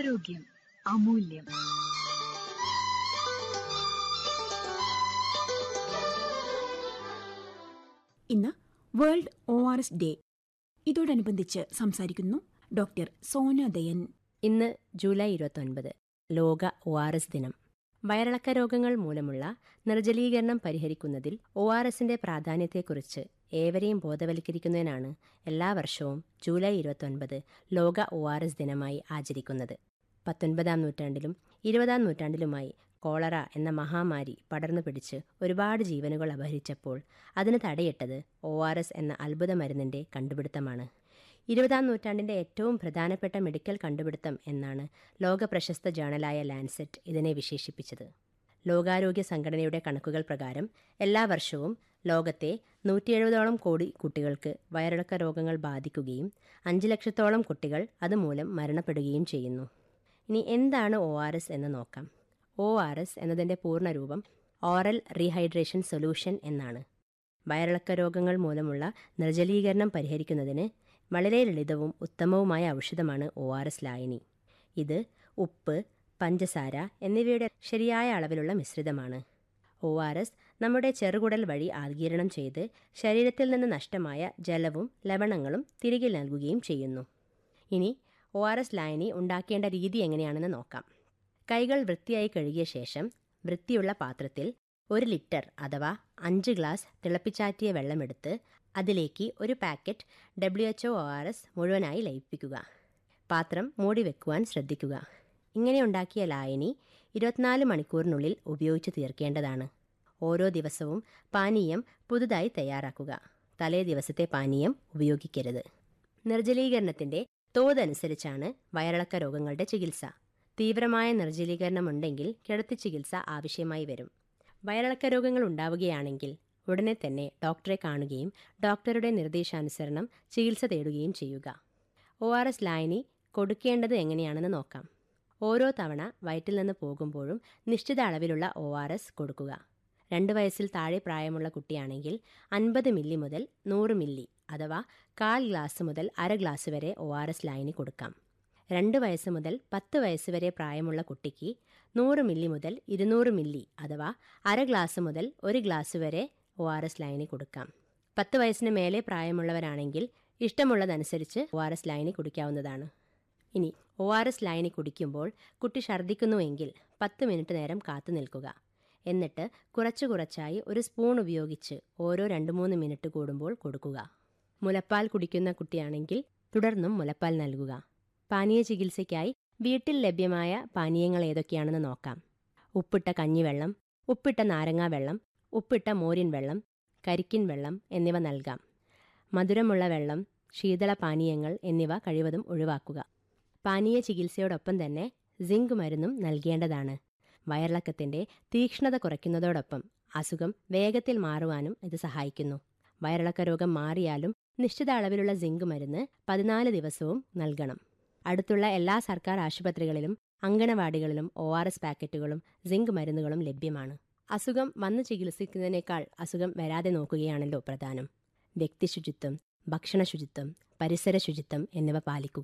ആരോഗ്യം അമൂല്യം ഇന്ന് world O R S day ഇതോടനുബന്ധിച്ച് സംസാരിക്കുന്നു ഡോക്ടർ സോന ദയൻ ഇന്ന് ജൂലൈ ഇരുപത്തൊൻപത് ലോക ഒ ആർ എസ് ദിനം വയറിളക്ക രോഗങ്ങൾ മൂലമുള്ള നിർജ്ജലീകരണം പരിഹരിക്കുന്നതിൽ ഒ ആർ എസിന്റെ പ്രാധാന്യത്തെക്കുറിച്ച് ഏവരെയും ബോധവൽക്കരിക്കുന്നതിനാണ് എല്ലാ വർഷവും ജൂലൈ ഇരുപത്തൊൻപത് ലോക ഒ ആർ എസ് ദിനമായി ആചരിക്കുന്നത് പത്തൊൻപതാം നൂറ്റാണ്ടിലും ഇരുപതാം നൂറ്റാണ്ടിലുമായി കോളറ എന്ന മഹാമാരി പടർന്നു പിടിച്ച് ഒരുപാട് ജീവനുകൾ അപഹരിച്ചപ്പോൾ അതിന് തടയിട്ടത് ഒ ആർ എസ് എന്ന അത്ഭുത മരുന്നിന്റെ കണ്ടുപിടുത്തമാണ് ഇരുപതാം നൂറ്റാണ്ടിന്റെ ഏറ്റവും പ്രധാനപ്പെട്ട മെഡിക്കൽ കണ്ടുപിടുത്തം എന്നാണ് ലോക പ്രശസ്ത ജേണലായ ലാൻസെറ്റ് ഇതിനെ വിശേഷിപ്പിച്ചത് ലോകാരോഗ്യ സംഘടനയുടെ കണക്കുകൾ പ്രകാരം എല്ലാ വർഷവും ലോകത്തെ നൂറ്റി എഴുപതോളം കോടി കുട്ടികൾക്ക് വയറിളക്ക രോഗങ്ങൾ ബാധിക്കുകയും അഞ്ച് ലക്ഷത്തോളം കുട്ടികൾ അതുമൂലം മരണപ്പെടുകയും ചെയ്യുന്നു ഇനി എന്താണ് ഒ ആർ എസ് എന്ന് നോക്കാം ഒ ആർ എസ് എന്നതിൻ്റെ പൂർണ്ണരൂപം ഓറൽ റീഹൈഡ്രേഷൻ സൊല്യൂഷൻ എന്നാണ് വയറിളക്ക രോഗങ്ങൾ മൂലമുള്ള നിർജ്ജലീകരണം പരിഹരിക്കുന്നതിന് വളരെ ലളിതവും ഉത്തമവുമായ ഔഷധമാണ് ഒ ആർ എസ് ലായനി ഇത് ഉപ്പ് പഞ്ചസാര എന്നിവയുടെ ശരിയായ അളവിലുള്ള മിശ്രിതമാണ് ഒ ആർ എസ് നമ്മുടെ ചെറുകുടൽ വഴി ആഗിരണം ചെയ്ത് ശരീരത്തിൽ നിന്ന് നഷ്ടമായ ജലവും ലവണങ്ങളും തിരികെ നൽകുകയും ചെയ്യുന്നു ഇനി ഒ ആർ എസ് ലായനി ഉണ്ടാക്കേണ്ട രീതി എങ്ങനെയാണെന്ന് നോക്കാം കൈകൾ വൃത്തിയായി കഴുകിയ ശേഷം വൃത്തിയുള്ള പാത്രത്തിൽ ഒരു ലിറ്റർ അഥവാ അഞ്ച് ഗ്ലാസ് തിളപ്പിച്ചാറ്റിയ വെള്ളമെടുത്ത് അതിലേക്ക് ഒരു packet W H O R S മുഴുവനായി ലയിപ്പിക്കുക പാത്രം മൂടി വെക്കുവാൻ ശ്രദ്ധിക്കുക ഇങ്ങനെ ഉണ്ടാക്കിയ ലായനി ഇരുപത്തിനാല് മണിക്കൂറിനുള്ളിൽ ഉപയോഗിച്ച് തീർക്കേണ്ടതാണ് ഓരോ ദിവസവും പാനീയം പുതുതായി തയ്യാറാക്കുക തലേ ദിവസത്തെ പാനീയം ഉപയോഗിക്കരുത് നിർജ്ജലീകരണത്തിന്റെ തോതനുസരിച്ചാണ് വയറിളക്ക രോഗങ്ങളുടെ ചികിത്സ തീവ്രമായ നിർജ്ജലീകരണമുണ്ടെങ്കിൽ കിടത്തി ചികിത്സ ആവശ്യമായി വരും വയറിളക്ക രോഗങ്ങൾ ഉണ്ടാവുകയാണെങ്കിൽ ഉടനെ തന്നെ ഡോക്ടറെ കാണുകയും ഡോക്ടറുടെ നിർദ്ദേശാനുസരണം ചികിത്സ തേടുകയും ചെയ്യുക ഒ ആർ എസ് ലായനി കൊടുക്കേണ്ടത് എങ്ങനെയാണെന്ന് നോക്കാം ഓരോ തവണ വയറ്റിൽ നിന്ന് പോകുമ്പോഴും നിശ്ചിത അളവിലുള്ള ഒ ആർ എസ് കൊടുക്കുക രണ്ട് വയസ്സിൽ താഴെ പ്രായമുള്ള കുട്ടിയാണെങ്കിൽ അൻപത് മില്ലി മുതൽ നൂറ് മില്ലി അഥവാ കാൽ ഗ്ലാസ് മുതൽ അര ഗ്ലാസ് വരെ ഒ ആർ എസ് ലായനി കൊടുക്കാം രണ്ട് വയസ്സ് മുതൽ പത്ത് വയസ്സ് വരെ പ്രായമുള്ള കുട്ടിക്ക് നൂറ് മില്ലി മുതൽ ഇരുന്നൂറ് മില്ലി അഥവാ അര ഗ്ലാസ് മുതൽ ഒരു ഗ്ലാസ് വരെ ഒ ആർ എസ് ലൈനി കൊടുക്കാം പത്ത് വയസ്സിന് മേലെ പ്രായമുള്ളവരാണെങ്കിൽ ഇഷ്ടമുള്ളതനുസരിച്ച് ഒ ആർ എസ് ലൈനി കുടിക്കാവുന്നതാണ് ഇനി ഒ ആർ എസ് ലൈനി കുടിക്കുമ്പോൾ കുട്ടി ഛർദ്ദിക്കുന്നുവെങ്കിൽ പത്ത് മിനിറ്റ് നേരം കാത്തു നിൽക്കുക എന്നിട്ട് കുറച്ചു കുറച്ചായി ഒരു സ്പൂൺ ഉപയോഗിച്ച് ഓരോ രണ്ട് മൂന്ന് മിനിറ്റ് കൂടുമ്പോൾ കൊടുക്കുക മുലപ്പാൽ കുടിക്കുന്ന കുട്ടിയാണെങ്കിൽ തുടർന്നും മുലപ്പാൽ നൽകുക പാനീയ ചികിത്സയ്ക്കായി വീട്ടിൽ ലഭ്യമായ പാനീയങ്ങൾ ഏതൊക്കെയാണെന്ന് നോക്കാം ഉപ്പിട്ട കഞ്ഞിവെള്ളം ഉപ്പിട്ട നാരങ്ങാ വെള്ളം ഉപ്പിട്ട മോരിൻ വെള്ളം കരിക്കിൻ വെള്ളം എന്നിവ നൽകാം മധുരമുള്ള വെള്ളം ശീതള പാനീയങ്ങൾ എന്നിവ കഴിവതും ഒഴിവാക്കുക പാനീയ ചികിത്സയോടൊപ്പം തന്നെ സിങ്ക് മരുന്നും നൽകേണ്ടതാണ് വയറിളക്കത്തിന്റെ തീക്ഷ്ണത കുറയ്ക്കുന്നതോടൊപ്പം അസുഖം വേഗത്തിൽ മാറുവാനും ഇത് സഹായിക്കുന്നു വയറിളക്ക രോഗം മാറിയാലും നിശ്ചിത അളവിലുള്ള സിങ്ക് മരുന്ന് പതിനാല് ദിവസവും നൽകണം അടുത്തുള്ള എല്ലാ സർക്കാർ ആശുപത്രികളിലും അങ്കണവാടികളിലും ഒ ആർ എസ് പാക്കറ്റുകളും സിങ്ക് മരുന്നുകളും ലഭ്യമാണ് അസുഖം വന്ന് ചികിത്സിക്കുന്നതിനേക്കാൾ അസുഖം വരാതെ നോക്കുകയാണല്ലോ പ്രധാനം വ്യക്തി ശുചിത്വം ഭക്ഷണ ശുചിത്വം പരിസര ശുചിത്വം എന്നിവ പാലിക്കുക